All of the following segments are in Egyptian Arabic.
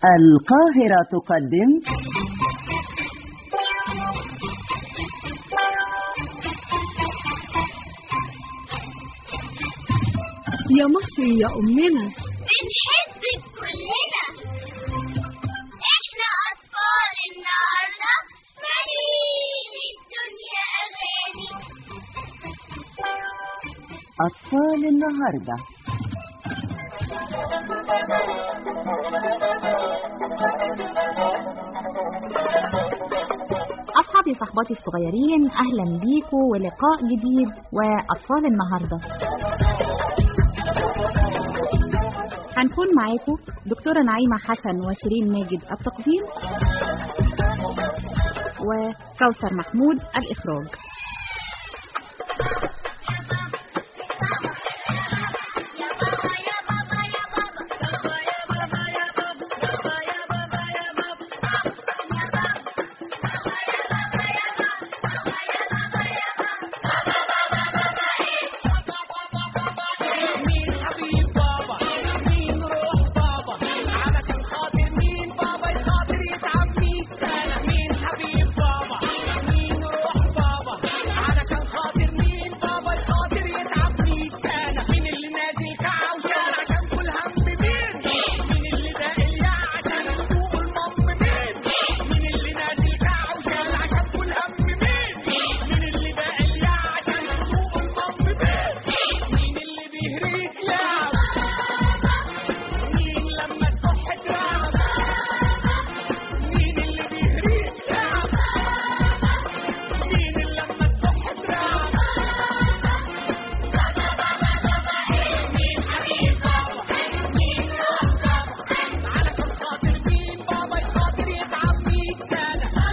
القاهرة تقدم يا مصر يا أمنا بنحبك كلنا احنا اطفال النهارده مالين الدنيا اغاني أطفال النهاردة أصحابي صحباتي الصغيرين أهلا بيكم ولقاء جديد وأطفال النهاردة هنكون معاكم دكتورة نعيمة حسن وشيرين ماجد التقديم وكوثر محمود الإخراج مين حبيب بابا مين روح بابا علشان خاطر مين بابا يخاطر يتعب مية سنة مين حبيب بابا مين روح بابا علشان خاطر مين بابا يخاطر يتعب مية سنة مين اللي نازل كعوشان عشان كل هم مين مين اللي داقل يا عشان تدوق المم مين مين اللي نازل كعوشان عشان كل هم مين مين اللي داقل يا عشان تدوق المم مين مين اللي بيهريك لعب مين لما تكح تلعب مين اللي بيهريك لعب مين اللي لما تكح تلعب مين حبيب بابا مين روح بابا علشان خاطر مين بابا يخاطر يتعب مية سنة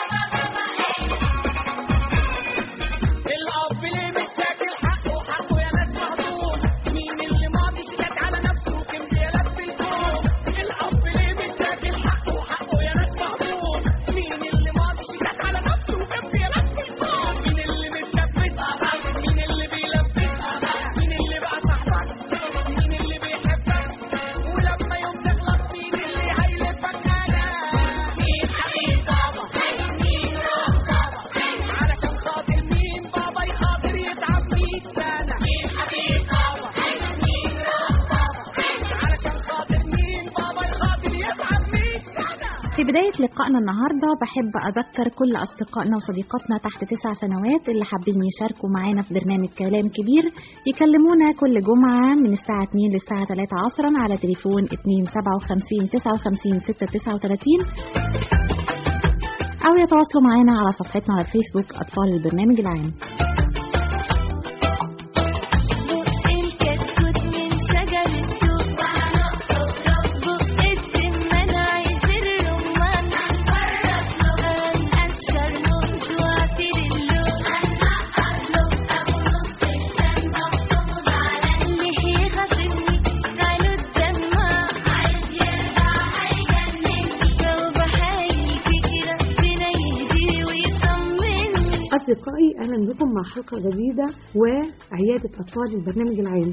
الأب ليه متاكل حقه حقه يا ناس مهضوم مين اللي ماضي شداد على نفسه كان بيلف الكون الأب ليه متاكل حقه حقه يا ناس مهضوم مين اللي ماضي شداد على نفسه كان بيلف الكون مين اللي متلبس مين اللي بيلبس مين اللي بقى صاحبك مين اللي بيحبك ولما يوم تغلط مين اللي هيلفك أنا مين حبيب بابا مين روح بابا علشان خاطر مين بابا يخاطر يتعب مية سنة مين حبيب بابا مين روح بابا علشان خاطر مين بابا يخاطر يتعب مية سنة في بداية لقائنا النهاردة بحب أذكر كل أصدقائنا وصديقاتنا تحت تسع سنوات اللي حابين يشاركوا معانا في برنامج كلام كبير يكلمونا كل جمعة من الساعة 2 للساعة 3 عصرا على تليفون 257 59 639 أو يتواصلوا معنا على صفحتنا على الفيسبوك أطفال البرنامج العام الكتكوت من شجر التوت بق السمان عايز الرمان هنقشر نقط وعصير اللوز ابو نص لسان بطنه زعلان ليه يغضبني عينه الدمع عايز يرجع هيجنني لو بحايل كده ربنا يهديه ويطمني أصدقائي أهلا بكم مع حلقة جديدة وعيادة أطفال البرنامج العام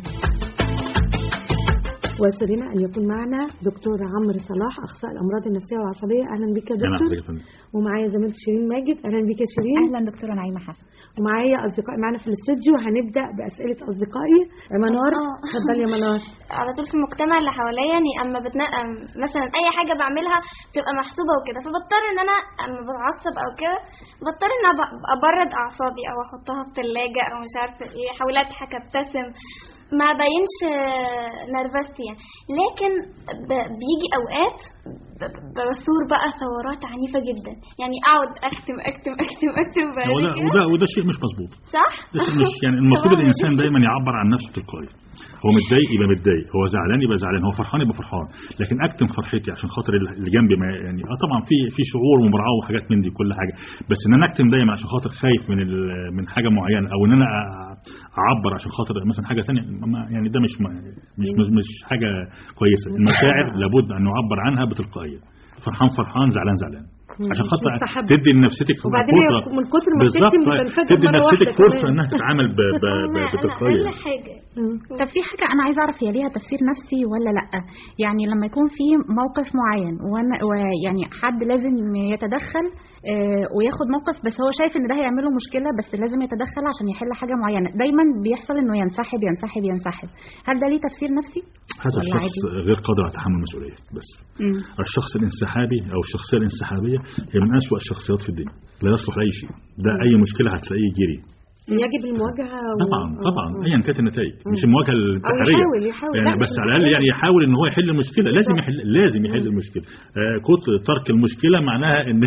وسرنا أن يكون معنا دكتور عمرو صلاح أخصائي الأمراض النفسية والعصبية أهلا بك يا اهلا دكتور حضرتك يا فندم ومعايا زميلتي شيرين ماجد أهلا بك يا شيرين أهلا دكتورة نعيمة حسن ومعايا أصدقائي معنا في الاستوديو هنبدأ بأسئلة أصدقائي يا منار آه. اتفضلي يا منار على طول في المجتمع اللي حواليا يعني اما بتنقم مثلا اي حاجه بعملها بتبقى محسوبه وكده فبضطر ان انا اما بتعصب او كده بضطر ان أنا أب- ابرد اعصابي او احطها في ثلاجه او مش عارفه ايه احاول اضحك ابتسم ما بينش نرفزتي يعني لكن ب- بيجي اوقات ب- بثور بقى ثورات عنيفه جدا يعني اقعد اكتم اكتم اكتم اكتم بعد وده كده وده وده شيء مش مظبوط صح ده شيء مش يعني المفروض الانسان دايما يعبر عن نفسه تلقائي هو متضايق يبقى متضايق هو زعلان يبقى زعلان هو فرحان يبقى فرحان لكن اكتم فرحتي عشان خاطر اللي جنبي ما يعني اه طبعا في في شعور ومراعاه وحاجات من دي كل حاجه بس ان انا اكتم دايما عشان خاطر خايف من ال- من حاجه معينه او ان انا أ- اعبر عشان خاطر مثلا حاجه ثانيه يعني ده مش مش مش, مش حاجه كويسه المشاعر لابد ان نعبر عنها بتلقائيه فرحان فرحان زعلان زعلان مم. عشان مش خاطر مستحب. تدي لنفسيتك وبعدين هي فرصه من كتر ما بالظبط بتكتم بتنفجر تدي مرة لنفسيتك واحدة فرصه كمان. انها تتعامل ب- ب- انا ب- انا بتلقائيه اقل حاجه مم. طب في حاجة أنا عايزة أعرف هي ليها تفسير نفسي ولا لأ يعني لما يكون في موقف معين وأنا ويعني حد لازم يتدخل آه، وياخد موقف بس هو شايف إن ده هيعمل له مشكلة بس لازم يتدخل عشان يحل حاجة معينة دايما بيحصل إنه ينسحب ينسحب ينسحب هل ده ليه تفسير نفسي؟ هذا ولا الشخص غير قادر على تحمل المسؤوليه بس مم. الشخص الانسحابي او الشخصيه الانسحابيه هي من اسوأ الشخصيات في الدنيا لا يصلح لاي شيء ده اي مشكله هتلاقيه جري يجب المواجهة و... طبعا آه، طبعا آه. ايا كانت النتائج مش المواجهه الانتحاريه يحاول- يحاول. يعني لا، بس مش على الاقل يعني يحاول ان هو يحل المشكله لازم يحل لازم يحل المشكله آه كتر ترك المشكله معناها ان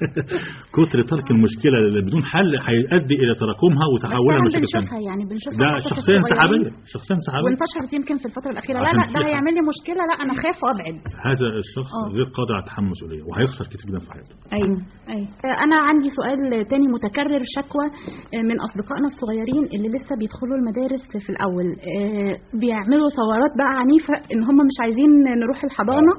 كتر ترك المشكله اللي بدون حل هيؤدي الى تراكمها بس وتحولها فعلا لمشاكل بنشوفها ثانيه يعني بنشوفها ده حتى في شخصيه الصغيرين. انسحابيه شخصيه انسحابيه وانتشرت يمكن في الفترة الأخيرة لا عشان لا ده في- هيعمل لي مشكلة لا أنا خاف وأبعد هذا الشخص آه. غير قادر على تحمل المسؤوليه وهيخسر كتير جدا في حياته ايوه ايوه انا عندي سؤال تاني متكرر شكوى من اصدقائنا الصغيرين اللي لسه بيدخلوا المدارس في الاول آه، بيعملوا ثورات بقى عنيفه ان هم مش عايزين نروح الحضانه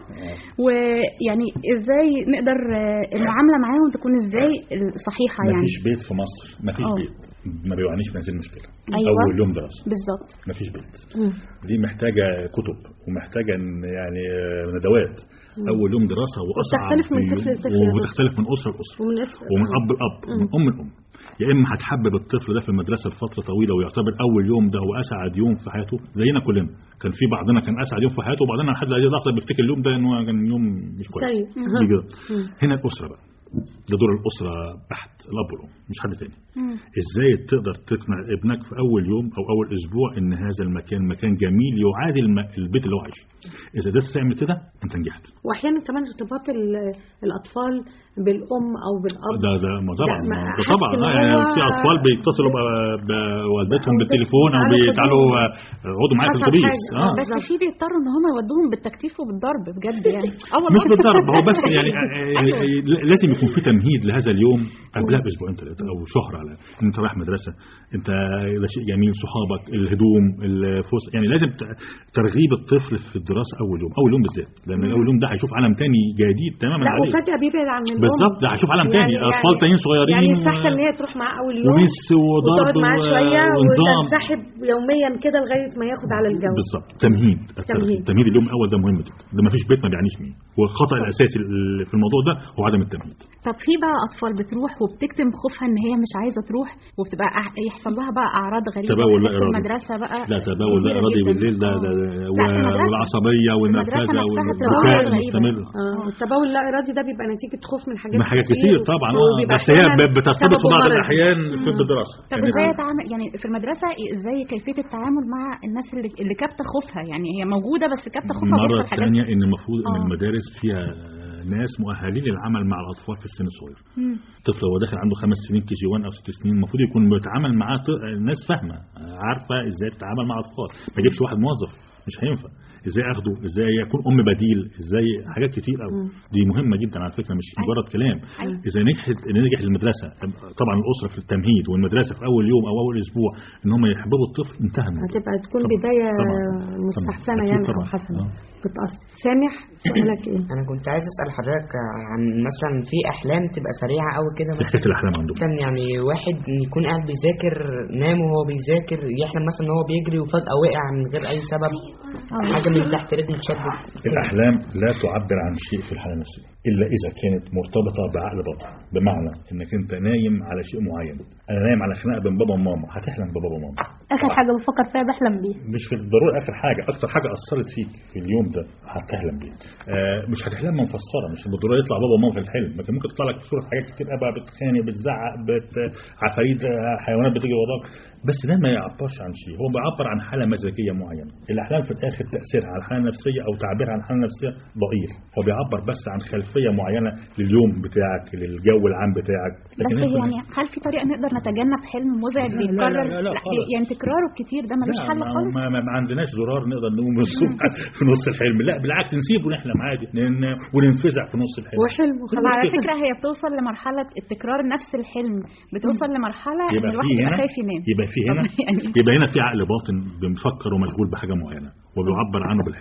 ويعني ازاي نقدر آه، المعامله معاهم تكون ازاي صحيحه ما يعني فيش بيت في مصر ما فيش آه. بيت ما بيعانيش من هذه المشكله أيوة. اول يوم دراسه بالظبط ما فيش بيت مم. دي محتاجه كتب ومحتاجه إن يعني آه، ندوات اول يوم دراسه واصعب وبتختلف من يوم- طفل لطفل يا وبتختلف من اسره لاسره ومن اسم ومن اب لاب ومن ام لام يا اما هتحبب الطفل ده في المدرسه لفتره طويله ويعتبر اول يوم ده هو اسعد يوم في حياته زينا كلنا كان في بعضنا كان اسعد يوم في حياته وبعضنا لحد هذه اللحظه بيفتكر اليوم ده ان هو كان يوم مش كويس سيء دي كده. هنا الاسره بقى ده دور الاسره بحت الاب والام مش حد تاني ازاي تقدر تقنع ابنك في اول يوم او اول اسبوع ان هذا المكان مكان جميل يعادل الم- البيت اللي هو عايشه اذا قدرت تعمل كده انت نجحت واحيانا كمان ارتباط ال- الاطفال بالام او بالاب ده ده ما طبعا لا، ما ما ده حاسس طبعا إن آه، يعني هو- في اطفال بيتصلوا ب- بوالدتهم بالتليفون او تعالوا بيتعالوا خدوهم. آه، اقعدوا معايا في حصل الاتوبيس حاجة. اه بس في بيضطروا ان هم يودوهم بالتكتيف وبالضرب بجد يعني اه والله مش بالضرب هو بس يعني يعني لازم يكون في تمهيد لهذا اليوم قبلها باسبوعين ثلاثه او شهر على ان انت رايح مدرسه انت ده شيء جميل صحابك الهدوم الفوس يعني لازم ت- ترغيب الطفل في الدراسه اول يوم اول يوم بالذات لان اول يوم ده هيشوف عالم تاني جديد تماما لا عليه وفجاه بيبعد عن الام بالظبط ده هيشوف عالم تاني اطفال تانيين صغيرين يعني و- يستحسن ان هي تروح معاه اول يوم ومس وضرب وتقعد معاه و- شويه ونظام وتنسحب يوميا كده لغايه ما ياخد على الجو بالظبط تمهيد تمهيد. التمهيد اليوم الاول ده مهم جدا ده ما فيش بيت ما بيعنيش مين والخطا الاساسي اللي في الموضوع ده هو عدم التمهيد طب في بقى اطفال بتروح وبتكتم خوفها ان هي مش عايزه تروح وبتبقى أع- يحصل لها بقى اعراض غريبه تبول لا في إرادي. المدرسه بقى لا تبول لا كتيرة ارادي جداً. بالليل ده, ده, ده لا، في و- المدرسة. والعصبيه والنرفزه نفسها والبكاء تبول غريبة. المستمر اه التبول اللا ارادي ده بيبقى نتيجه خوف من حاجات من حاجات كتير طبعا آه، وبيبقى بس هي أحياناً ب- بترتبط في سببه بعض مرض. الاحيان في بالدراسه طب يعني ازاي اتعامل يعني في المدرسه ازاي كيفيه التعامل مع الناس اللي اللي كابته خوفها يعني هي موجوده بس كابته خوفها المره بيحصل حاجات الثانيه ان المفروض ان آه. المدارس فيها ناس مؤهلين للعمل مع الاطفال في السن الصغير مم. طفل هو داخل عنده خمس سنين كي جي 1 او ست سنين المفروض يكون بيتعامل معاه ط- ناس فاهمه عارفه ازاي تتعامل مع اطفال ما يجيبش واحد موظف مش هينفع ازاي اخده ازاي يكون ام بديل ازاي حاجات كتير قوي دي مهمه جدا على فكره مش مجرد كلام اذا نجحت ان نجح المدرسه طبعا الاسره في التمهيد والمدرسه في اول يوم او اول اسبوع ان هم يحببوا الطفل انتهى الموضوع. هتبقى تكون طبعاً. بدايه طبعاً. مستحسنه طبعاً. يعني أكيد او طبعاً. حسنه آه. بتأثر سامح سؤالك ايه؟ انا كنت عايز اسال حضرتك عن مثلا في احلام تبقى سريعه قوي كده مثلا افتكر الاحلام عندهم مثلا يعني واحد يكون قاعد بيذاكر نام وهو بيذاكر يحلم مثلا ان هو بيجري وفجاه وقع من غير اي سبب حاجه من تحت رجله اتشدت الأحلام لا تعبر عن شيء في الحالة النفسية إلا إذا كانت مرتبطة بعقل باطن بمعنى إنك أنت نايم على شيء معين أنا نايم على خناقة بين بابا وماما هتحلم ببابا وماما اخر حاجه بفكر فيها بحلم بيها مش في الضرورة آخر حاجة أكتر حاجة أثرت فيك في اليوم ده هتحلم بيها آه مش هتحلم مفسرة مش بالضرورة يطلع بابا وماما في الحلم لكن ممكن تطلع لك صورة حاجات كتير بقى بتخانق بتزعق بت عفاريت آه، حيوانات بتيجي وراك بس ده ما يعبرش عن شيء هو بيعبر عن حالة مزاجية معينة الأحلام في الآخر تأثيرها على الحالة النفسية أو تعبيرها عن الحالة النفسية ضئيل هو بيعبر بس عن خلفية معينة لليوم بتاعك للجو العام بتاعك بس هي كلها- يعني هل في طريقه نقدر نتجنب حلم مزعج لا، لا، بيتكرر لا، لا، خالص. يعني تكراره كتير ده ملوش لا، حل ما- خالص ما, ما, ما عندناش زرار نقدر نقوم من الصبح في نص الحلم لا بالعكس نسيبه ونحلم عادي لأن- وننفزع في نص الحلم وحلم طب على فكره هي بتوصل لمرحله التكرار نفس الحلم بتوصل لمرحله ان يبقى الواحد في يبقى هنا خايف ينام يبقى في هنا طب يعني يبقى هنا في عقل باطن بيفكر ومشغول بحاجه معينه وبيعبر عنه بالحلم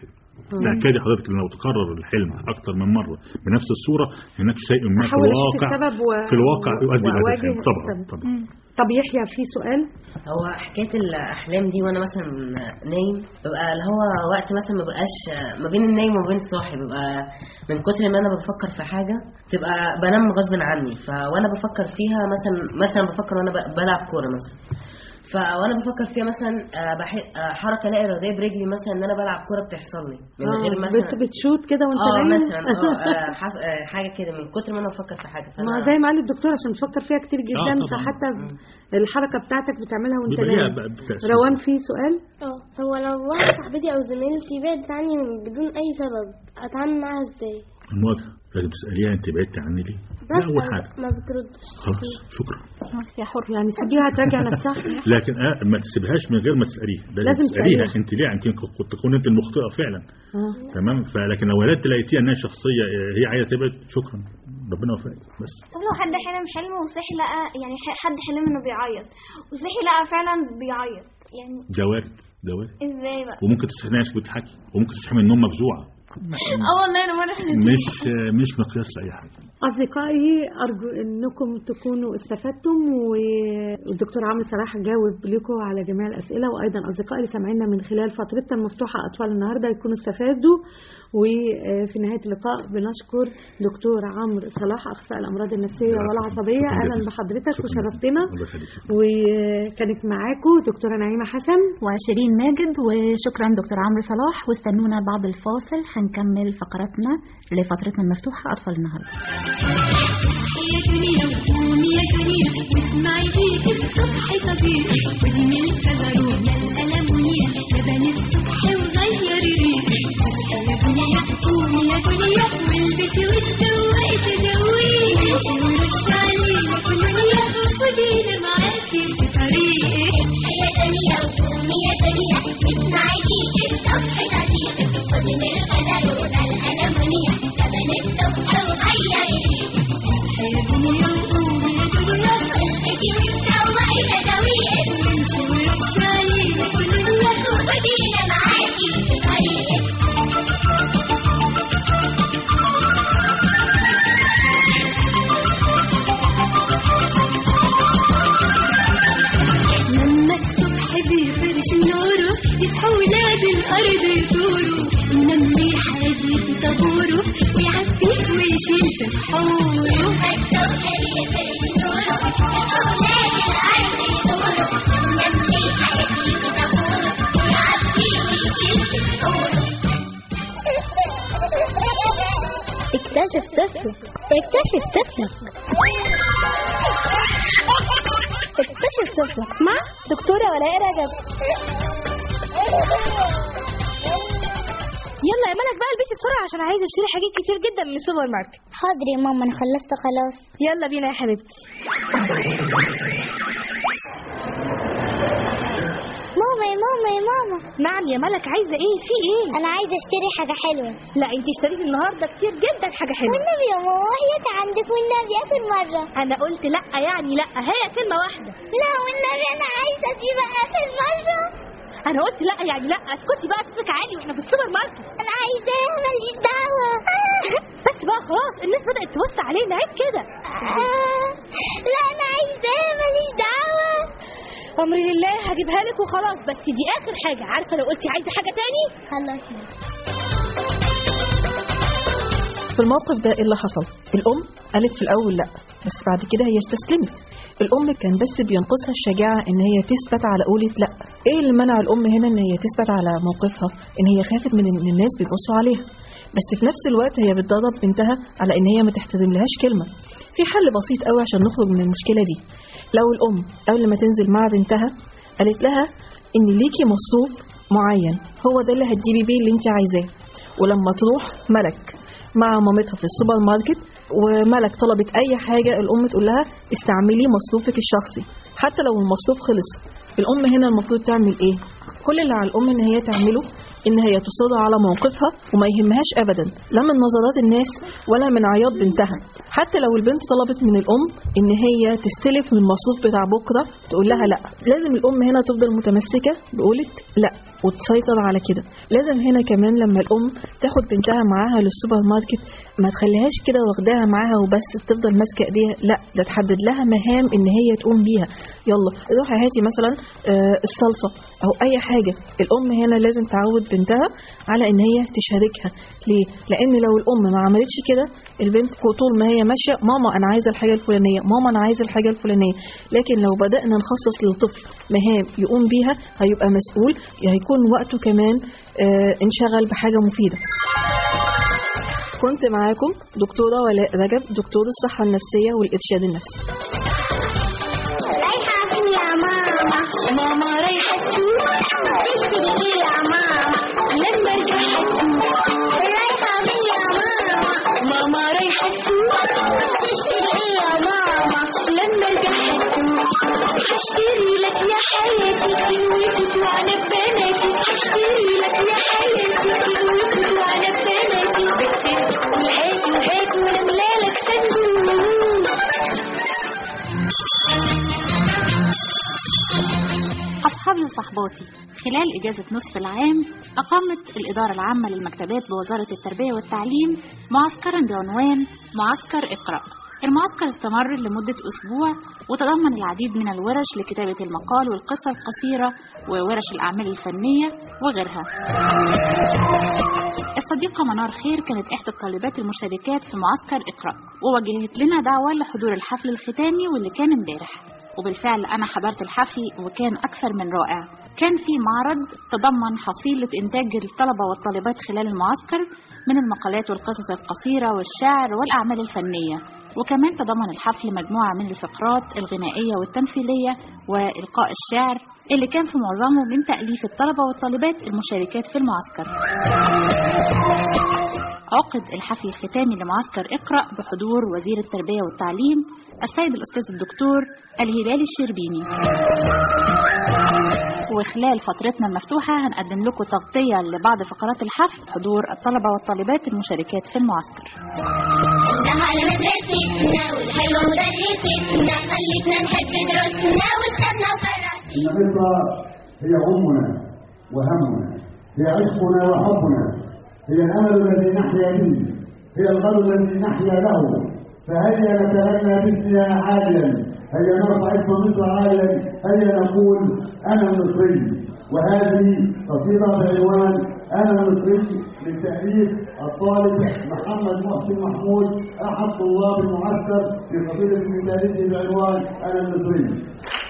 لا كادي حضرتك لو تكرر الحلم اكتر من مره بنفس الصوره هناك شيء ما في أحاول أشوف الواقع السبب و... في الواقع يؤدي الى هذا وأواجه الحلم طبعا السبب. طبعا طب يحيى في سؤال هو حكايه الاحلام دي وانا مثلا نايم ببقى اللي هو وقت مثلا ما بقاش ما بين النايم وما بين الصاحي ببقى من كتر ما انا بفكر في حاجه تبقى بنام غصب عني فوانا بفكر فيها مثلا مثلا بفكر وانا ب- بلعب كوره مثلا فوانا بفكر فيها مثلا آه، بح- آه، حركه لا اراديه برجلي مثلا ان انا بلعب كوره بتحصل لي من آه، غير مثلا بت- بتشوت كده وانت اه نايم مثلا اه آه، حس- آه، حاجه كده من كتر ما انا بفكر في حاجه ما زي ما قال الدكتور عشان تفكر فيها كتير جدا طبعاً. فحتى الحركه بتاعتك بتعملها وانت بيبقى ليها نايم بقى بتأثير. روان في سؤال اه هو لو واحدة صاحبتي او زميلتي بعدت عني بدون اي سبب اتعامل معاها ازاي المواجهه لازم تساليها انت بعدت عني ليه؟ دي اول حاجه ما بتردش خلاص شكرا يا حر يعني سيبيها تراجع نفسها لكن آه ما تسيبهاش من غير ما تساليها لازم لازم تساليها تسأليها. انت ليه يمكن كنت تكون انت المخطئه فعلا آه. تمام فلكن لو ولدت لقيتيها انها شخصيه آه، هي عايزه تبعد شكرا ربنا يوفقك بس طب لو حد حلم حلم وصحي لقى يعني ح- حد حلم انه بيعيط وصحي لقى فعلا بيعيط يعني ده وارد ده وارد ازاي بقى وممكن تصحي ناس بتضحكي وممكن تصحي من النوم مفزوعه اه والله انا مره حلمت مش آه، مش مقياس لاي حاجه أصدقائي أرجو أنكم تكونوا استفدتم والدكتور عمرو صلاح جاوب لكم على جميع الأسئلة وأيضا أصدقائي اللي سامعينا من خلال فترتنا المفتوحة أطفال النهاردة يكونوا استفادوا وفي نهاية اللقاء بنشكر دكتور عمرو صلاح أخصائي الأمراض النفسية والعصبية شكراً أهلا جزيلاً. بحضرتك شكراً. وشرفتنا الله يخليك وكانت معاكم دكتورة نعيمة حسن وشيرين ماجد وشكرا دكتور عمرو صلاح واستنونا بعد الفاصل هنكمل فقراتنا لفترتنا المفتوحة أطفال النهاردة يا دنيا وقومي يا دنيا واسمعي ديك الصبح طبيعي خدي من الكزرونة الألمونيا لبن الصبح وغيري ريقي يا دنيا قومي يا دنيا والبسي وتسوقي تدوي امشي ورش علينا كلنا وخدينا معاكي في طريقك يا دنيا وقومي يا دنيا اسمعي ديك الصبح طبيعي خدي من القدرونة الألمونيا لبن الصبح وغيري ريقك يا دنيا وقومي يا دنيا والبسي وتسوقي تدويق امشي ورش علينا كلنا وخدينا معاكي في طريقك لما الصبح بيفرش نوره يصحوا ولاد الأرض يدوروا النمل يحاذي في طابوره ويعديه ويشيل في حوره الصبح بيفرش نوره أولاد الأرض يدوروا النمل يحيي في طابوره ويعبي ويشيل في سحوره اكتشف طفلك اكتشف طفلك اكتشف طفلك مع دكتورة ولاء رجب يلا يا ملك بقى البسي بسرعه عشان عايزه اشتري حاجات كتير جدا من السوبر ماركت حاضر يا ماما انا خلصت خلاص يلا بينا يا حبيبتي ماما يا ماما يا ماما نعم يا ملك عايزه ايه في ايه انا عايزه اشتري حاجه حلوه لا انت اشتريتي النهارده كتير جدا حاجه حلوه والنبي يا ماما وحياة عندك والنبي اخر مره انا قلت لا يعني لا هي كلمه واحده لا والنبي انا عايزه دي بقى اخر مره انا قلت لا يعني لا اسكتي بقى صوتك عالي واحنا في السوبر ماركت انا عايزاها ماليش دعوه بس بقى خلاص الناس بدات تبص علينا عيب كده آه، لا انا عايزاها ماليش دعوه امري لله هجيبها لك وخلاص بس دي اخر حاجه عارفه لو قلتي عايزه حاجه تاني خلاص في الموقف ده ايه اللي حصل الام قالت في الاول لا بس بعد كده هي استسلمت الام كان بس بينقصها الشجاعه ان هي تثبت على قولة لا ايه اللي منع الام هنا ان هي تثبت على موقفها ان هي خافت من ان الناس بيبصوا عليها بس في نفس الوقت هي بتدرب بنتها على ان هي ما تحترم لهاش كلمه في حل بسيط قوي عشان نخرج من المشكله دي لو الام قبل ما تنزل مع بنتها قالت لها ان ليكي مصروف معين هو ده اللي هتجيبي بيه اللي انت عايزاه ولما تروح ملك مع مامتها في السوبر ماركت وملك طلبت اي حاجه الام تقول لها استعملي مصروفك الشخصي حتى لو المصروف خلص الام هنا المفروض تعمل ايه كل اللي على الام ان هي تعمله ان هي تصر على موقفها وما يهمهاش ابدا لا من نظرات الناس ولا من عياط بنتها حتى لو البنت طلبت من الام ان هي تستلف من المصروف بتاع بكره تقول لها لا لازم الام هنا تفضل متمسكه بقولة لا وتسيطر على كده لازم هنا كمان لما الام تاخد بنتها معاها للسوبر ماركت ما تخليهاش كده واخداها معاها وبس تفضل ماسكه ايديها لا ده تحدد لها مهام ان هي تقوم بيها يلا روحي هاتي مثلا آه، الصلصه او اي حاجه الام هنا لازم تعود بنتها على ان هي تشاركها ليه لان لو الام ما عملتش كده البنت طول ما هي ماشيه ماما انا عايزه الحاجه الفلانيه ماما انا عايزه الحاجه الفلانيه لكن لو بدانا نخصص للطفل مهام يقوم بيها هيبقى مسؤول هيكون وقته كمان آه، انشغل بحاجه مفيده كنت معاكم دكتورة ولاء رجب دكتور الصحة النفسية والإرشاد النفسي رايحة فين يا ماما ماما رايحة السوق تشتري ايه يا ماما لما ارجع هتسوق رايحة فين يا ماما ماما رايحة السوق تشتري ايه يا ماما لما ارجع هتسوق هشتري لك يا حياتي كلمتك وانا ببناتي هشتري لك يا حياتي كلمتك وانا ببناتي بس والهاتي وهاتي وانا ملالك صندوق أصحابي وصحباتي خلال إجازة نصف العام أقامت الإدارة العامة للمكتبات بوزارة التربية والتعليم معسكرا بعنوان معسكر اقرأ المعسكر استمر لمدة أسبوع وتضمن العديد من الورش لكتابة المقال والقصة القصيرة وورش الأعمال الفنية وغيرها الصديقة منار خير كانت إحدى الطالبات المشاركات في معسكر اقرأ ووجهت لنا دعوة لحضور الحفل الختامي واللي كان امبارح وبالفعل أنا حضرت الحفل وكان أكثر من رائع كان في معرض تضمن حصيلة إنتاج الطلبة والطالبات خلال المعسكر من المقالات والقصص القصيرة والشعر والأعمال الفنية وكمان تضمن الحفل مجموعة من الفقرات الغنائية والتمثيلية وإلقاء الشعر اللي كان في معظمه من تأليف الطلبة والطالبات المشاركات في المعسكر عقد الحفل الختامي لمعسكر اقرأ بحضور وزير التربية والتعليم السيد الأستاذ الدكتور الهلال الشربيني وخلال فترتنا المفتوحة هنقدم لكم تغطية لبعض فقرات الحفل حضور الطلبة والطالبات المشاركات في المعسكر إنها على مدرستنا والحلوة مدرستنا خلتنا نحب دروسنا وكتبنا وكرسنا إن مصر هي أمنا وهمنا هي عشقنا وحبنا هي الأمل الذي نحيا به هي الغد الذي نحيا له فهيا نتغنى باسمها عاليا هيا نرفع اسم مصر عاليا هيا نقول أنا مصري وهذه قصيدة بعنوان أنا مصري من تأليف الطالب محمد محسن محمود أحد طلاب المعسكر في قصيدة مثاليته بعنوان أنا مصري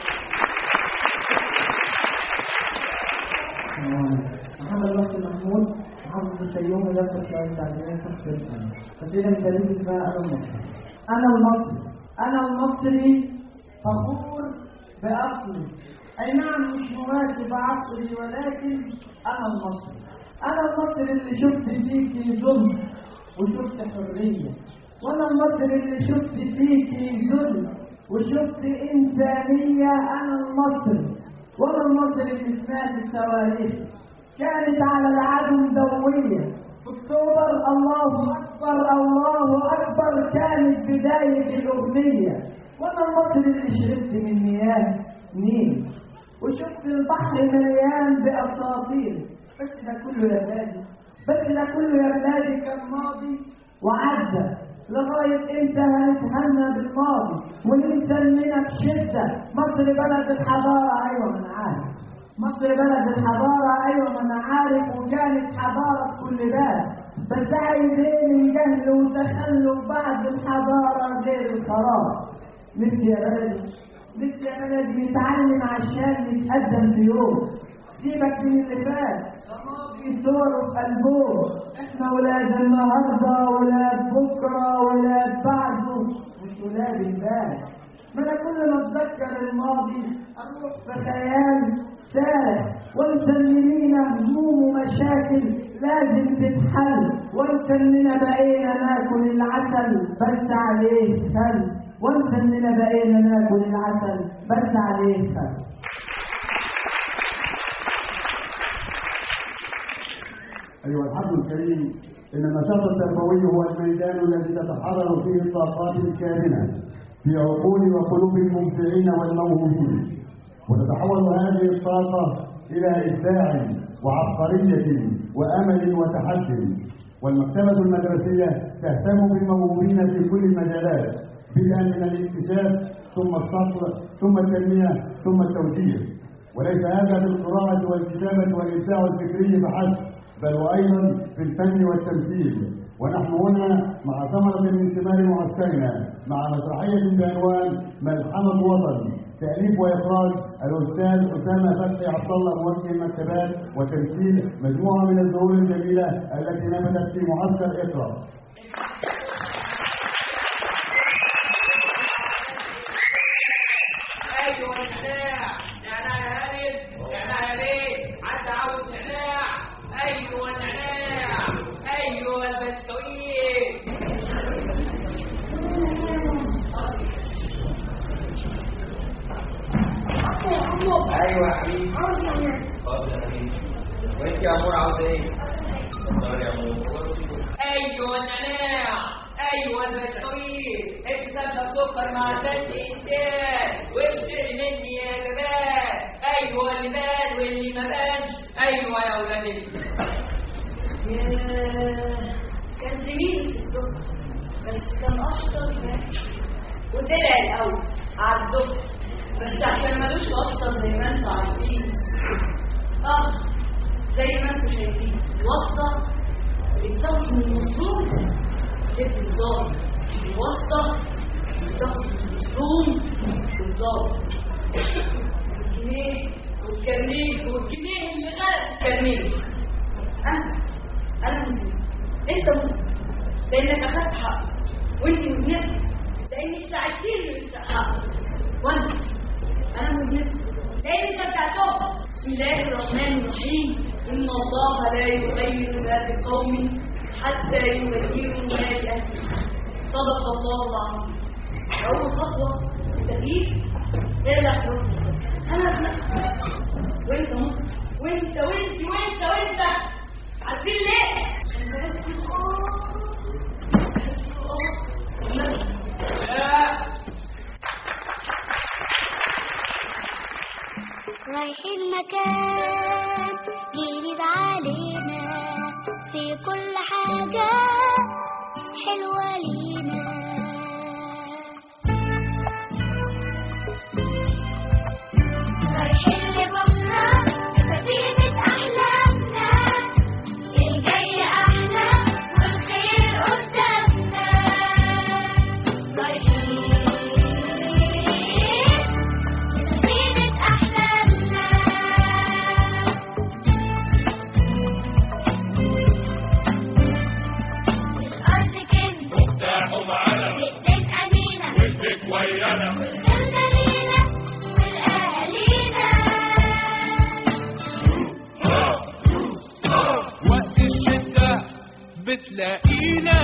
محمد محسن محمود محافظ الفيوم مدرسة شوية التعليمية صف الثاني قصيدة من تاريخ اسمها أنا المصري أنا المصري أنا المصري فخور بأصلي أي نعم مش مواكب عصري ولكن أنا المصري أنا المصري اللي شفت فيكي ظلم وشفت حرية وأنا المصري اللي شفت فيكي ذل وشفت إنسانية أنا المصري وأنا المصري اللي سمعت الصواريخ كانت على العدو مدوية في أكتوبر الله أكبر الله أكبر كانت بداية الأغنية وأنا المصري اللي شربت من مياه نيل وشفت البحر مليان بأساطير بس ده كله يا بلادي بس ده كله يا بلادي كان ماضي وعدى لغاية امتى هنتهنى بالماضي وننسى اننا بشدة مصر بلد الحضارة ايوه ما انا عارف مصر بلد الحضارة ايوه ما انا عارف وكانت حضارة في كل بلد بس عايزين الجهل وتخلف بعد الحضارة غير القرار نفسي يا بلدي نفسي يا بلدي نتعلم عشان نتقدم في يوم سيبك من اللي فات في صور في قلبه احنا ولاد النهارده ولاد بكره ولاد بعده مش ولاد امبارح ما انا كل ما اتذكر الماضي اروح في خيال سارح وانسى ان لينا هموم ومشاكل لازم تتحل وانسى اننا بقينا ناكل العسل بس عليه خل وانسى اننا بقينا ناكل العسل بس عليه خل أيها الحفل الكريم إن النشاط التربوي هو الميدان الذي تتحرر فيه الطاقات الكامنة في عقول وقلوب المبدعين والموهوبين وتتحول هذه الطاقة إلى إبداع وعبقرية وأمل وتحدي والمكتبة المدرسية تهتم بالموهوبين في كل المجالات بدءا من الاكتشاف ثم الصقر ثم التنمية ثم التوجيه وليس هذا في القراءة والكتابة والإبداع الفكري فحسب بل وأيضا في الفن والتمثيل ونحن هنا مع ثمرة من ثمار معسكرنا مع مسرحية بعنوان ملحمة وطن تأليف وإخراج الأستاذ أسامة فتحي عبد الله موجه المكتبات وتمثيل مجموعة من الزهور الجميلة التي نبتت في معسكر إقرأ ايوه النعناع نعناع يا هانم نعناع يا ليه عدى عاوز نعناع ايوه النعناع ايوه البسكويت ايوه يا حبيبي اتفضل يا حبيبي وانت يا امور عاوز ايه؟ اتفضل يا امور ايوه النعناع ايوه البسكويت اكسب السكر مع ست انتاج واشتري مني يا جمال ايوه اللي بان واللي ما بانش ايوه يا ولاد كان زميلي في الدكتور بس كان اشطر وطلع الاول على الدكتور بس عشان ملوش واسطه زي ما انتوا عارفين اه زي ما انتوا شايفين الواسطه بتاخد من المظلوم تدي الظالم الواسطه بتاخد من المظلوم الظالم الجنيه والكرنيك والجنيه اللي غلط الكرنيك انا انا مذنب انت مذنب لانك اخدت حق وانت مذنبه لانك ساعدتني للحق وانا انا مذنب لاني شجعتهم بسم الله الرحمن الرحيم ان الله لا يغير ما بقوم حتى يغيروا ما بانفسهم صدق الله العظيم اول خطوه في التغيير هي الاخلاق انا ابنك وانت مصر وانت وانت وانت وانت عارفين ليه؟ عشان بس رايحين مكان جديد علينا في كل حاجة حلوة لينا رايحين لبكرة سفينة أحلامنا الجاي أحلى والخير قدامنا رايحين سفينة أحلامنا الأرض كنز مفتاحه معانا بإيديك أمينة والبيت ويانا والجنة لينا والأهالينا وقت الشدة بتلاقينا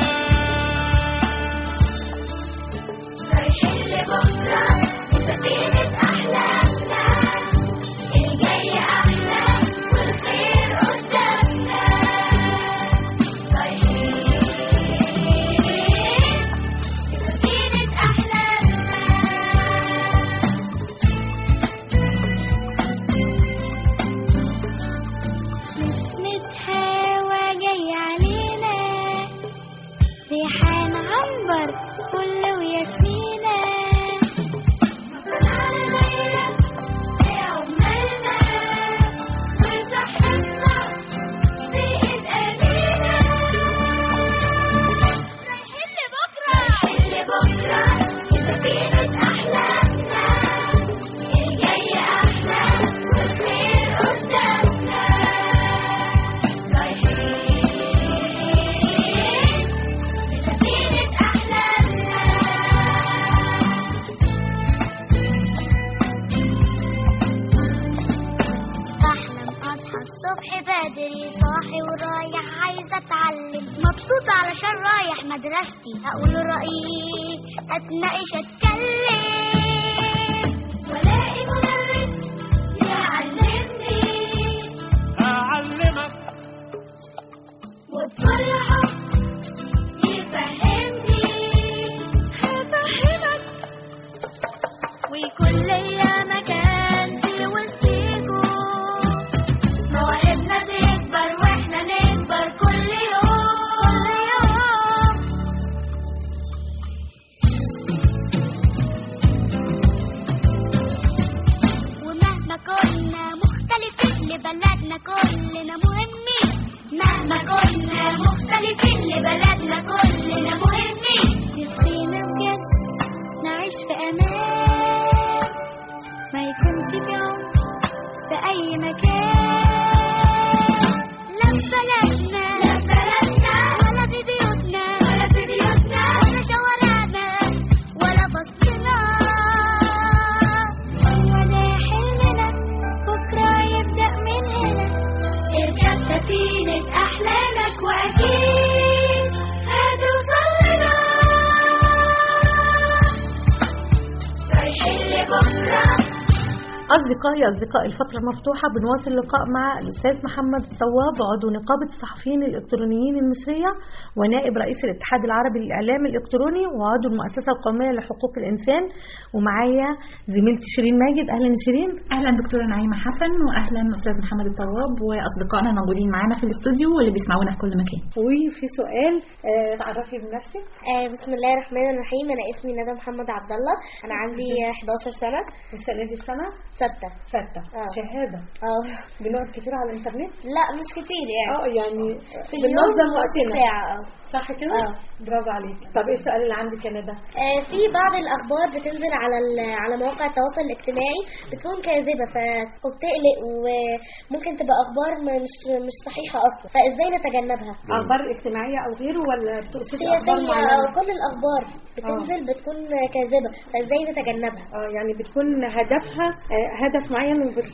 رايحين لبكرة سفينة أحلامنا الجاي أحلى والخير قدامنا رايحين سفينة أحلامنا نسمة هوا جاي علينا ريحان عنبر فل وياسمينة يا عمالنا وصحتنا في ايد ايدينا رايحين لبكرة رايحين لبكرة سفينة أحلامنا الجاي أحلى والخير قدامنا رايحين سفينة أحلامنا بحلم اصحى الصبح بدري صاحي ورايح عايزه اتعلم مبسوطه علشان رايح مدرستي اقول رايي اتناقش اتكلم والاقي مدرس يعلمني هعلمك وبكل حب أصدقائي أصدقائي الفترة مفتوحة بنواصل اللقاء مع الأستاذ محمد الطواب عضو نقابة الصحفيين الإلكترونيين المصرية ونائب رئيس الاتحاد العربي للإعلام الإلكتروني وعضو المؤسسة القومية لحقوق الإنسان ومعايا زميلتي شيرين ماجد أهلا شيرين اهلا دكتوره نعيمه حسن واهلا استاذ محمد الطواب واصدقائنا الموجودين معانا في الاستوديو واللي بيسمعونا في كل مكان وفي سؤال آه، تعرفي بنفسك آه بسم الله الرحمن الرحيم انا اسمي ندى محمد عبد الله انا عندي 11 سنه السنه دي في سنه سته ستة آه. شهادة اه بنقعد كتير على الإنترنت لا مش كتير يعني اه يعني في اليوم بننظم نص وقتنا ساعه اه صح كده؟ اه برافو عليك طب ايه السؤال اللي عندك يا ندى؟ آه، في بعض الاخبار بتنزل على ال- على مواقع التواصل الاجتماعي بتكون كاذبه ف- وبتقلق وممكن تبقى اخبار م- مش مش صحيحه اصلا فازاي نتجنبها أخبار اجتماعية أو غيره ولا بتقصدي أخبار سياسيه معينة؟ أو كل الاخبار بتنزل بتكون كاذبه فازاي نتجنبها اه يعني بتكون هدفها آه، هدف معين وبت...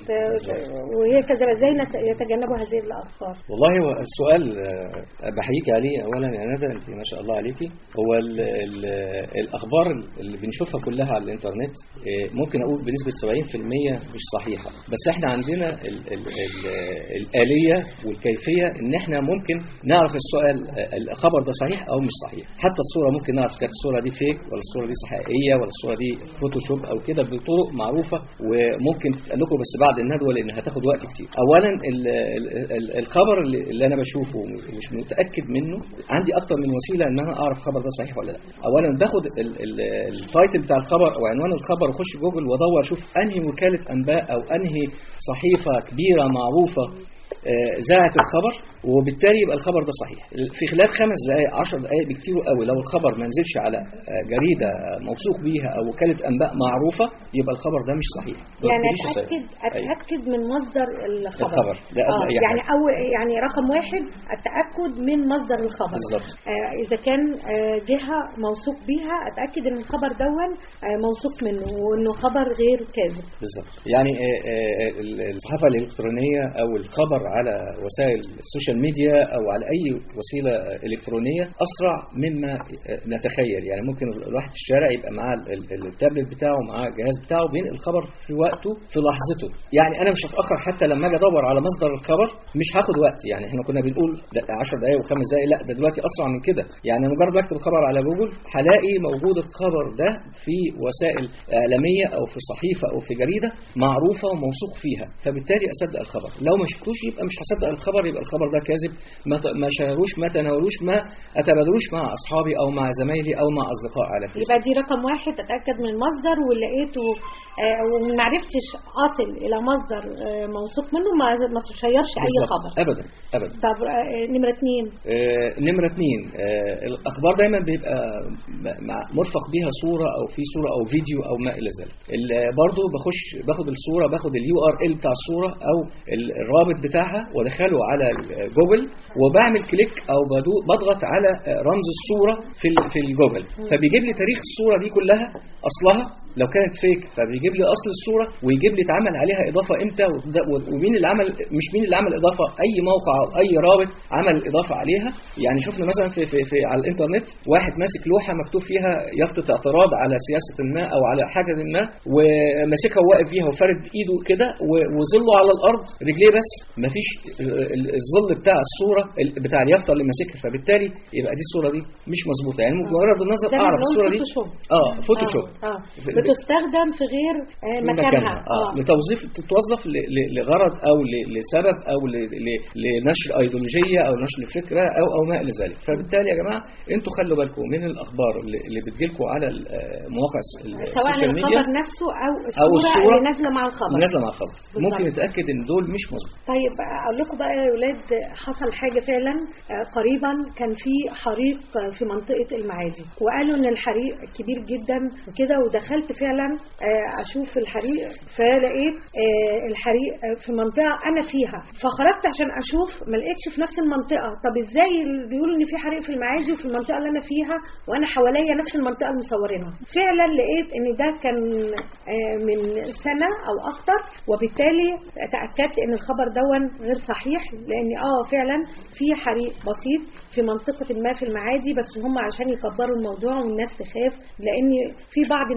وهي كذا ازاي نت- يتجنبوا هذه الاخبار والله هو السؤال آه، بحييك عليه اولا يا ندى انت ما شاء الله عليكي هو ال ال الاخبار اللي بنشوفها كلها على الانترنت آه، ممكن اقول بنسبه 70% مش صحيحه بس احنا عندنا ال ال ال الاليه والكيفيه ان احنا ممكن نعرف السؤال آه، الخبر ده صحيح او مش صحيح حتى الصوره ممكن نعرف كانت الصوره دي فيك ولا الصوره دي حقيقيه ولا الصوره دي فوتوشوب او كده بطرق معروفه وممكن تتقال لكم بس بعد الندوه لان هتاخد وقت كتير اولا ال ال ال الخبر اللي اللي انا بشوفه مش متاكد منه عندي اكتر من وسيله ان انا اعرف الخبر ده صحيح ولا لا اولا باخد ال- ال- التايتل بتاع الخبر او عنوان الخبر واخش جوجل وادور اشوف انهي وكاله انباء او انهي صحيفه كبيره معروفه آه، ذاعت الخبر وبالتالي يبقى الخبر ده صحيح في خلال خمس دقائق عشر دقائق بكتير قوي لو الخبر ما نزلش على آه، جريده موثوق بيها او وكاله انباء معروفه يبقى الخبر ده مش صحيح ما يعني تقوليش الصحيح. اتاكد أيوة. اتاكد من مصدر الخبر الخبر، ده قبل آه أي يعني حاجة. او يعني رقم واحد التاكد من مصدر الخبر بالظبط. آه اذا كان آه جهه موثوق بيها اتاكد ان الخبر دون آه موثوق منه وانه خبر غير كاذب بالظبط يعني آه، آه، الصحافه الالكترونيه او الخبر على وسائل السوشيال ميديا او على اي وسيله الكترونيه اسرع مما آه، نتخيل يعني ممكن الواحد في الشارع يبقى معاه ال- ال- التابلت بتاعه معاه الجهاز بتاعه بينقل الخبر في وقته في لحظته يعني انا مش هتاخر حتى لما اجي ادور على مصدر الخبر مش هاخد وقت يعني احنا كنا بنقول 10 دقائق وخمس دقائق لا ده دلوقتي اسرع من كده يعني مجرد بكتب الخبر على جوجل هلاقي موجود الخبر ده في وسائل اعلاميه او في صحيفه او في جريده معروفه وموثوق فيها فبالتالي اصدق الخبر لو ما شفتوش يبقى مش هصدق الخبر يبقى الخبر ده كاذب ما ت- ما شاروش ما تناولوش ما اتبادلوش مع اصحابي او مع زمايلي او مع اصدقاء على فيسبوك يبقى دي رقم واحد اتاكد من المصدر ولقيته آه وما عرفتش اصل الى مصدر آه موثوق منه ما ما شيرش اي بالظبط. خبر ابدا ابدا طب آه نمره اثنين آه، نمرة اتنين آه، الأخبار دايما بيبقى م- مع- مرفق بيها صورة أو في صورة أو فيديو أو ما إلى ذلك ال- برضو بخش باخد الصورة باخد اليو ار ال بتاع الصورة أو ال- الرابط بتاعها وادخله على ال- جوجل وبعمل كليك أو بدو- بضغط على آه، رمز الصورة في ال- في الجوجل فبيجيب لي تاريخ الصورة دي كلها أصلها لو كانت فيك فبيجيب لي اصل الصوره ويجيب لي اتعمل عليها اضافه امتى وده- ومين اللي عمل مش مين اللي عمل اضافه اي موقع او اي رابط عمل اضافه عليها يعني شفنا مثلا في, في, في على الانترنت واحد ماسك لوحه مكتوب فيها يافطه اعتراض على سياسه ما او على حاجه ما وماسكها وواقف بيها وفارد ايده كده و- وظله على الارض رجليه بس مفيش ال- الظل بتاع الصوره ال- بتاع اليافطه اللي ماسكها فبالتالي يبقى دي الصوره دي مش مظبوطه يعني مجرد النظر زي ما اعرف بنقول الصوره دي فوتوشوب. اه فوتوشوب اه, آه. بتستخدم في غير آه في مكانها اه لتوظيف تتوظف ل- ل- لغرض او ل- لسبب او ل- ل- لنشر ايديولوجيه او نشر فكره او او ما الى ذلك فبالتالي يا جماعه انتوا خلوا بالكم من الاخبار اللي اللي بتجيلكم على ال- آه، مواقع الس- سواء السوشيال ميديا الخبر نفسه او او الصوره, الصوره اللي نازله مع الخبر نازله مع الخبر بالظبط. ممكن نتاكد ان دول مش مظبوط طيب اقول لكم بقى يا ولاد حصل حاجه فعلا آه، قريبا كان في حريق آه، في منطقه المعادي وقالوا ان الحريق كبير جدا وكده ودخلت فعلا آه، اشوف الحريق فلقيت آه، الحريق آه، في منطقه انا فيها فخرجت عشان اشوف ما لقيتش في نفس المنطقه طب ازاي ال- بيقولوا ان في حريق في المعادي وفي المنطقه اللي انا فيها وانا حواليا نفس المنطقه اللي مصورينها فعلا لقيت ان ده كان آه، من سنه او اكتر وبالتالي تاكدت ان الخبر دون غير صحيح لان اه فعلا في حريق بسيط في منطقه ما في المعادي بس هم عشان يكبروا الموضوع والناس تخاف لان في بعض الناس فعلا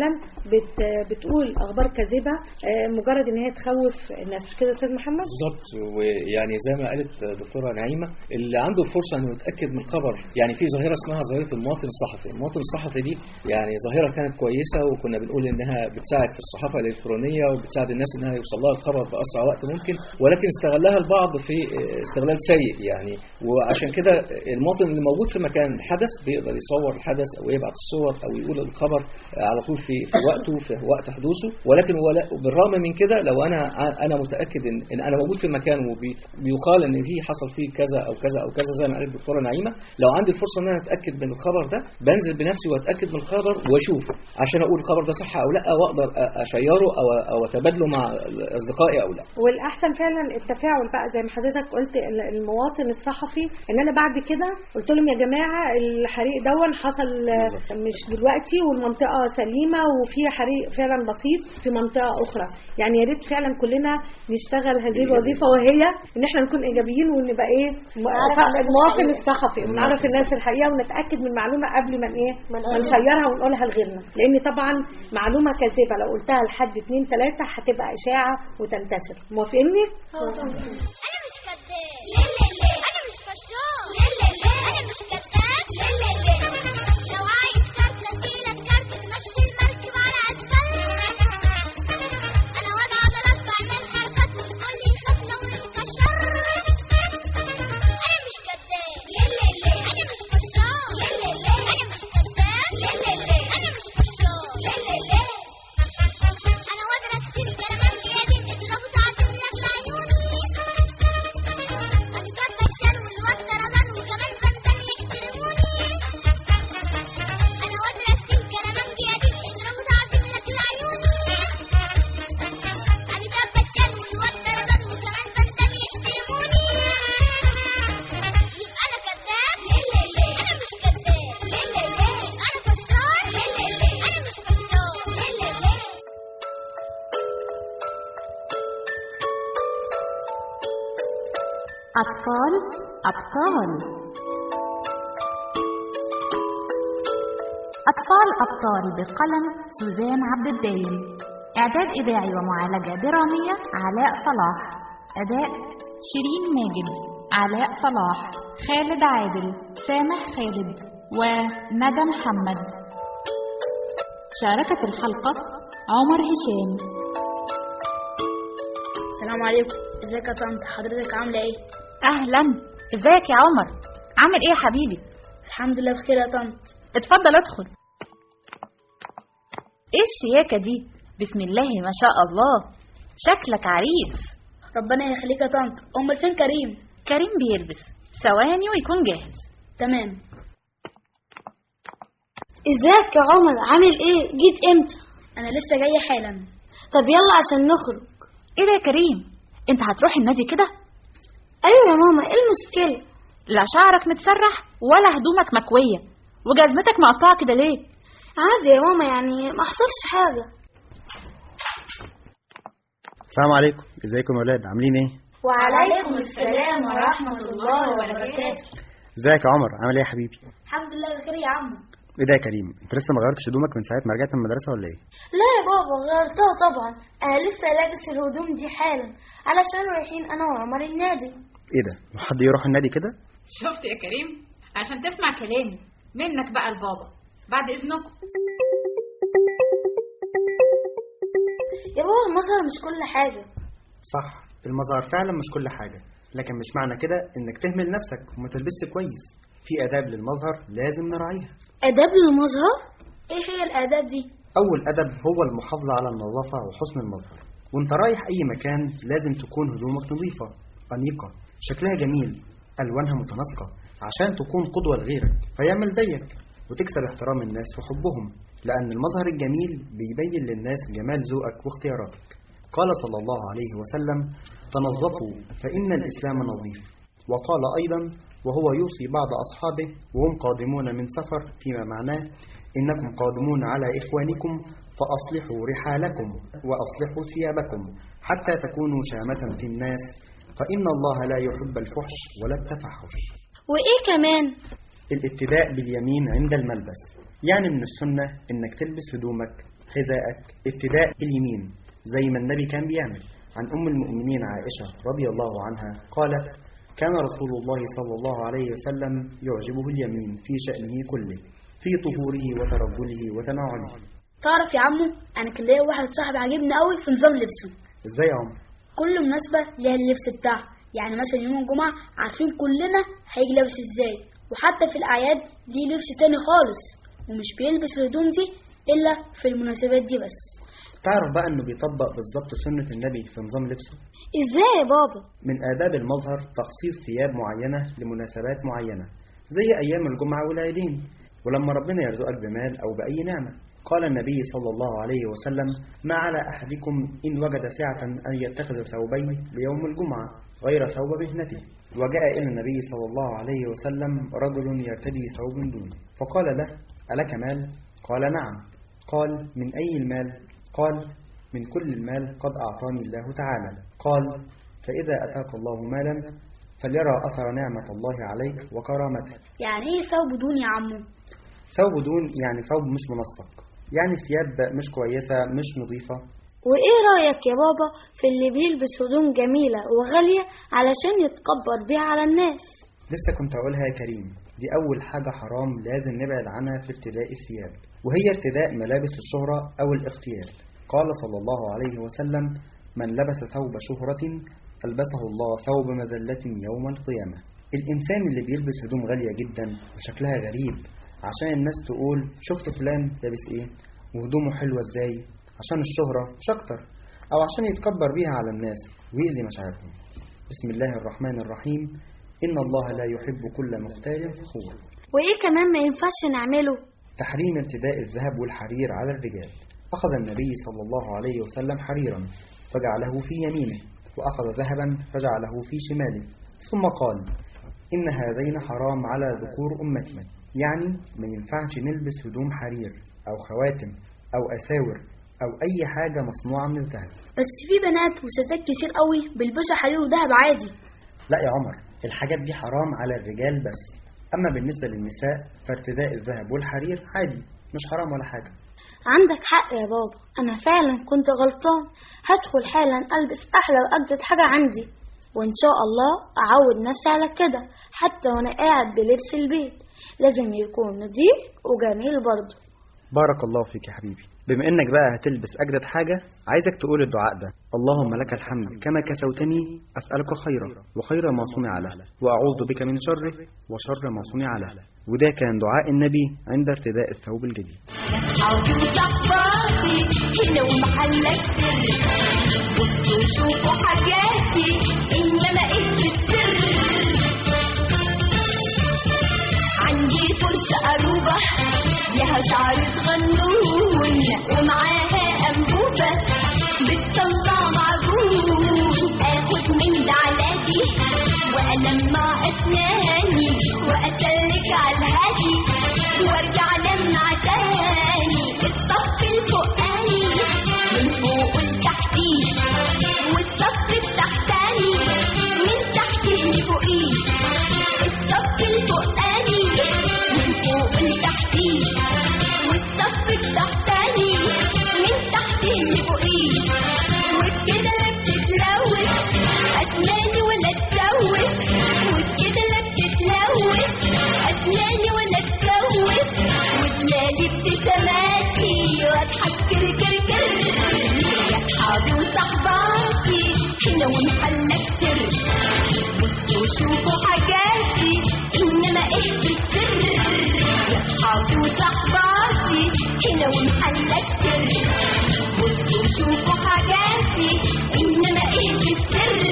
فعلا بت بتقول اخبار كاذبه آه، مجرد ان هي تخوف الناس مش كده يا استاذ محمد بالظبط ويعني زي ما قالت دكتوره نعيمه اللي عنده الفرصه انه يتاكد من الخبر يعني في ظاهره اسمها ظاهره المواطن الصحفي المواطن الصحفي دي يعني ظاهره كانت كويسه وكنا بنقول انها بتساعد في الصحافه الالكترونيه وبتساعد الناس انها يوصل لها الخبر باسرع وقت ممكن ولكن استغلها البعض في استغلال سيء يعني وعشان كده المواطن اللي موجود في مكان حدث بيقدر يصور الحدث او يبعت الصور او يقول الخبر على طول في في وقته في وقت حدوثه ولكن ولا- بالرغم من كده لو انا انا متاكد ان, إن انا موجود في مكان وبيقال ان في حصل فيه كذا او كذا او كذا زي ما قالت الدكتوره نعيمه لو عندي الفرصه ان انا اتاكد من الخبر ده بنزل بنفسي واتاكد من الخبر واشوف عشان اقول الخبر ده صح او لا واقدر أ- اشيره او او اتبادله مع اصدقائي او لا والاحسن فعلا التفاعل بقى زي ما حضرتك قلت ال- المواطن الصحفي ان انا بعد كده قلت لهم يا جماعه الحريق دون حصل آه، مش دلوقتي والمنطقه سليمه وفي حريق فعلا بسيط في منطقه اخرى يعني يا ريت فعلا كلنا نشتغل هذه الوظيفه وهي ان احنا نكون ايجابيين ونبقى ايه م- نعرف ف- الناس المواطن الحقيقة. الصحفي نعرف ونعرف الناس الناس الحقيقه ونتاكد من المعلومه قبل ما ايه ما نقولها. نشيرها ونقولها لغيرنا لان طبعا معلومه كاذبه لو قلتها لحد اتنين تلاته هتبقى اشاعه وتنتشر موافقني؟ انا مش كذاب لا لا لا انا مش فشار لا لا لا انا مش كذاب لا لا لا لو عايز كارت اديلك كارت تمشي المركب على اسفل انا وضع عضلات بعمل حركات وتقول لي خاف لو انكشر انا مش كذاب لا لا لا انا مش فشار لا لا لا انا مش كذاب لا لا لا انا مش فشار لا لا لا انا وادرك كتير كلام زياده اضربوا تعظيم لك لعيوني أشجار بشار والواد طرزان وكمان فندم يحترموني أنا وادرك كتير كلام زياده اضربوا تعظيم لك لعيوني أشجار بشار والواد طرزان وكمان فندم يحترموني يبقى أنا كذاب لا لا لا أنا مش كذاب لا لا لا يبقى أنا فشار لا لا لا أنا مش فشار لا لا لا أطفال أبطال أطفال أبطال بقلم سوزان عبد الدايم إعداد إذاعي ومعالجة درامية علاء صلاح أداء شيرين ماجد علاء صلاح خالد عادل سامح خالد وندى محمد شارك في الحلقة عمر هشام السلام عليكم ازيك يا طنط حضرتك عامله ايه أهلا ازيك يا عمر عامل ايه يا حبيبي الحمد لله بخير يا طنط اتفضل ادخل ايه الشياكة دي بسم الله ما شاء الله شكلك عريس ربنا يخليك يا طنط امال فين كريم كريم بيلبس ثواني ويكون جاهز تمام ازيك يا عمر عامل ايه جيت امتى انا لسه جايه حالا طب يلا عشان نخرج ايه ده يا كريم انت هتروح النادي كده ايوه يا ماما ايه المشكله لا شعرك متسرح ولا هدومك مكوية وجزمتك مقطعة كده ليه عادي يا ماما يعني ما حصلش حاجه السلام عليكم ازيكم يا ولاد عاملين ايه وعليكم السلام ورحمه الله وبركاته ازيك يا عمر عامل ايه يا حبيبي الحمد لله بخير يا عم ايه ده يا كريم انت لسه ما غيرتش هدومك من ساعه ما رجعت من المدرسه ولا ايه لا يا بابا غيرتها طبعا انا لسه لابس الهدوم دي حالا علشان رايحين انا وعمر النادي ايه ده وحد يروح النادي كده شفت يا كريم عشان تسمع كلامي منك بقى البابا بعد اذنكم يا بابا المظهر مش كل حاجه صح المظهر فعلا مش كل حاجه لكن مش معنى كده انك تهمل نفسك وما تلبسش كويس في اداب للمظهر لازم نراعيها اداب للمظهر ايه هي الاداب دي اول ادب هو المحافظه على النظافه وحسن المظهر وانت رايح اي مكان لازم تكون هدومك نظيفه انيقه شكلها جميل الوانها متناسقه عشان تكون قدوه لغيرك فيعمل زيك وتكسب احترام الناس وحبهم لان المظهر الجميل بيبين للناس جمال ذوقك واختياراتك قال صلى الله عليه وسلم تنظفوا فان الاسلام نظيف وقال ايضا وهو يوصي بعض اصحابه وهم قادمون من سفر فيما معناه انكم قادمون على اخوانكم فاصلحوا رحالكم واصلحوا ثيابكم حتى تكونوا شامه في الناس فان الله لا يحب الفحش ولا التفحش وايه كمان الابتداء باليمين عند الملبس يعني من السنة انك تلبس هدومك حذائك ابتداء اليمين زي ما النبي كان بيعمل عن أم المؤمنين عائشة رضي الله عنها قالت كان رسول الله صلى الله عليه وسلم يعجبه اليمين في شأنه كله في طهوره وترجله وتناعله تعرف يا عمو انا كان ليا واحد صاحبي عاجبني قوي في نظام لبسه ازاي يا عمر كل مناسبه ليها اللبس بتاعها يعني مثلا يوم الجمعه عارفين كلنا هيجي لابس ازاي وحتى في الاعياد ليه لبس تاني خالص ومش بيلبس الهدوم دي الا في المناسبات دي بس تعرف بقى انه بيطبق بالظبط سنة النبي في نظام لبسه ازاي يا بابا من آداب المظهر تخصيص ثياب معينة لمناسبات معينة زي أيام الجمعة والعيدين ولما ربنا يرزقك بمال أو بأي نعمة قال النبي صلى الله عليه وسلم ما على أحدكم إن وجد سعة أن يتخذ ثوبين ليوم الجمعة غير ثوب مهنته وجاء إلى النبي صلى الله عليه وسلم رجل يرتدي ثوب دونه فقال له ألك مال؟ قال نعم قال من أي المال؟ قال من كل المال قد أعطاني الله تعالى قال فإذا أتاك الله مالا فليرى أثر نعمة الله عليك وكرامته يعني ايه ثوب دون يا عمو ثوب دون يعني ثوب مش منسق يعني ثياب مش كويسة مش نظيفة وايه رأيك يا بابا في اللي بيلبس هدوم جميلة وغالية علشان يتكبر بيها على الناس لسه كنت أقولها يا كريم دي أول حاجة حرام لازم نبعد عنها في ارتداء الثياب وهي ارتداء ملابس الشهرة أو الاغتيال قال صلى الله عليه وسلم من لبس ثوب شهرة ألبسه الله ثوب مذلة يوم القيامة الإنسان اللي بيلبس هدوم غالية جدا وشكلها غريب عشان الناس تقول شفت فلان لابس ايه وهدومه حلوة ازاي عشان الشهرة مش أكتر أو عشان يتكبر بيها على الناس ويأذي مشاعرهم بسم الله الرحمن الرحيم إن الله لا يحب كل مختال فخور وايه كمان ما ينفعش نعمله تحريم ارتداء الذهب والحرير على الرجال أخذ النبي صلى الله عليه وسلم حريرا فجعله في يمينه وأخذ ذهبا فجعله في شماله ثم قال إن هذين حرام على ذكور أمتنا يعني ما ينفعش نلبس هدوم حرير أو خواتم أو أساور أو أي حاجة مصنوعة من الذهب بس في بنات وستات كتير قوي بيلبسوا حرير وذهب عادي لا يا عمر الحاجات دي حرام على الرجال بس أما بالنسبة للنساء فارتداء الذهب والحرير عادي مش حرام ولا حاجة عندك حق يا بابا انا فعلا كنت غلطان هدخل حالا البس احلى واجدد حاجة عندي وان شاء الله اعود نفسي على كده حتى وانا قاعد بلبس البيت لازم يكون نضيف وجميل برضه بارك الله فيك يا حبيبي بما انك بقى هتلبس اجدد حاجة عايزك تقول الدعاء ده اللهم لك الحمد كما كسوتني اسألك خيرا وخير ما صنع له واعوذ بك من شره وشر ما صنع له وده كان دعاء النبي عند ارتداء الثوب الجديد عاوزين صحباتي هنا ومحلك سر بصوا شوفوا حاجاتي انما ايه السر عندي فرشة قروبة لها شعر صغنون ومعاها أنبوبة بتطلع معجون اخد من ده علاجي والمع اسناني واسلك على الهادي وارجع لمع تاني الصف الفوقاني من فوق لتحتي والصف التحتاني من تحتي لفوقيه الصف الفوقاني من فوق لتحتي والصف التحتاني من تحتي لفوقيه وبكده لا بتتلوث اسناني ولا تسوس وبكده لا بتتلوث اسناني ولا تسوس ودلالي ابتساماتي واضحك كر كر كر يا اصحابي وصحباتي هنا ومحلك سر بصوا شوفوا حاجاتي انما ايه السر يا اصحابي وصحباتي هنا ومحلك سر بصوا شوفوا حاجاتي انما ايه السر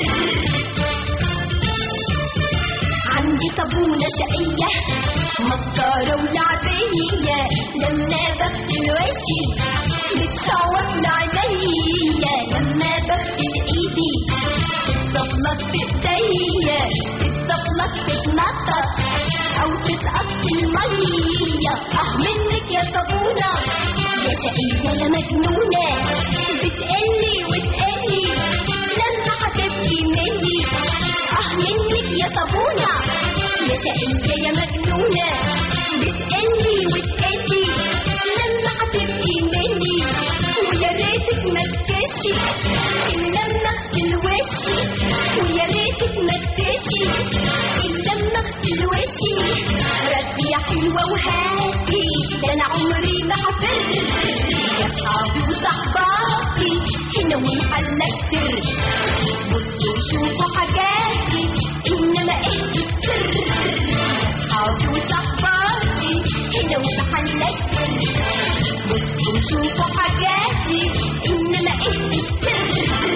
عندي صابونة شقية مسكرة ولعبية لما بغسل وشي بتشوط لعينيا لما بغسل ايدي بتزفلط بايديا بتزفلط تتنطط او تسقط في المية اه منك يا صابونة يا شقية يا مجنونة بتقلي وتقلي لما هتبكي مني اه منك يا صابونة يا شقية يا مجنونة بتقلي وتقلي لما هتبكي مني ما حفر يا صحابي وصحباتي هنا ومحلك سر بصوا شوفوا حاجاتي انما ايه السر يا صحابي وصحباتي هنا ومحلك سر بصوا شوفوا حاجاتي انما ايه السر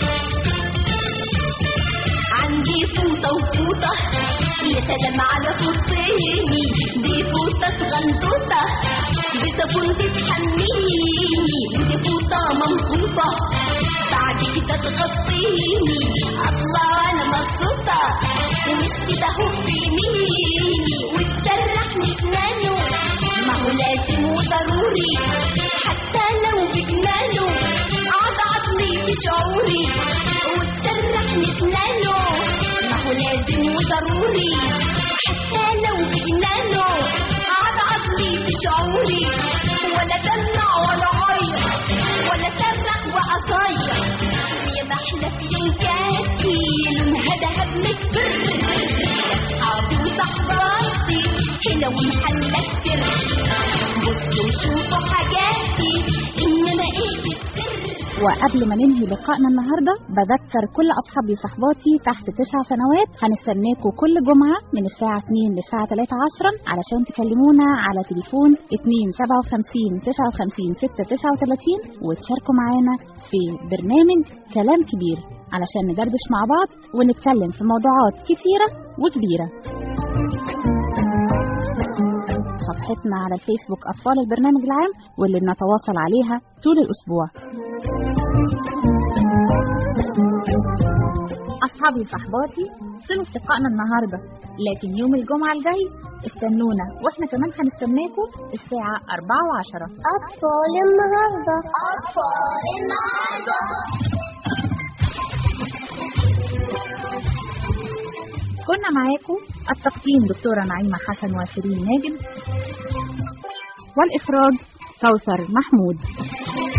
عندي فوطة وفوطة يا سلام على فوطيني دي فوطة صغنطوطة بصابون تتحميني ودي فوطة منفوطة بعد كده تغطيني اطلع انا مبسوطة ومش كده هو بيميني وتسرحني اسنانه ما هو لازم وضروري حتى لو بجنانه عضعض لي في شعوري وتسرحني اسنانه ما هو لازم وضروري حتى لو بجنانه عضعض لي في شعوري ولا دمع ولا عيط ولا صرخ وقصايا يا محلى في ينكاتي لونها دهب مصفر اصحابي وصحباتي هنا ومحلك سر بصوا شوفوا حاجاتي انما ايه السر وقبل ما ننهي لقائنا النهاردة بذكر كل أصحابي وصحباتي تحت تسع سنوات هنستناكم كل جمعة من الساعة 2 للساعة 3 عصرا علشان تكلمونا على تليفون 2 57 59 6 39 وتشاركوا معانا في برنامج كلام كبير علشان ندردش مع بعض ونتكلم في موضوعات كتيرة وكبيرة صفحتنا على الفيسبوك أطفال البرنامج العام واللي بنتواصل عليها طول الأسبوع أصحابي وصحباتي صلوا استقائنا النهاردة لكن يوم الجمعة الجاي استنونا وإحنا كمان هنستناكم الساعة 4 و10 أطفال النهاردة أطفال النهاردة كنا معاكم التقديم دكتورة نعيمة حسن وشيرين ناجم والإخراج كوثر محمود